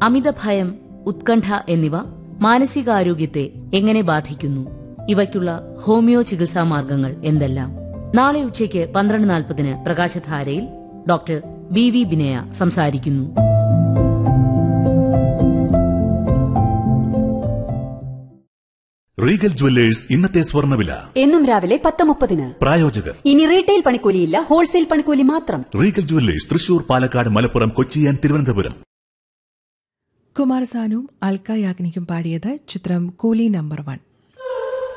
അമിതഭയം ഉത്കണ്ഠ എന്നിവ മാനസികാരോഗ്യത്തെ എങ്ങനെ ബാധിക്കുന്നു ഇവയ്ക്കുള്ള ഹോമിയോ ചികിത്സാ മാർഗങ്ങൾ എന്തെല്ലാം നാളെ ഉച്ചയ്ക്ക് പന്ത്രണ്ട് നാൽപ്പതിന് പ്രകാശധാരയിൽ ഡോക്ടർ ബി വി ബിനയ സംസാരിക്കുന്നു റീഗൽ ജുവല്ലേഴ്സ് ഇന്നത്തെ സ്വർണ്ണവില എന്നും രാവിലെ പത്ത് മുപ്പതിന് പ്രായോജകർ ഇനി റീറ്റെയിൽ പണിക്കൂലിയില്ല ഹോൾസെയിൽ പണിക്കൂലി മാത്രം Regal Jewellers Thrissur Palakkad Malappuram Kochi and Thiruvananthapuram Kumar സാനുവും അൽക്ക യാഗ്നിക്കും പാടിയത് ചിത്രം കൂലി നമ്പർ വൺ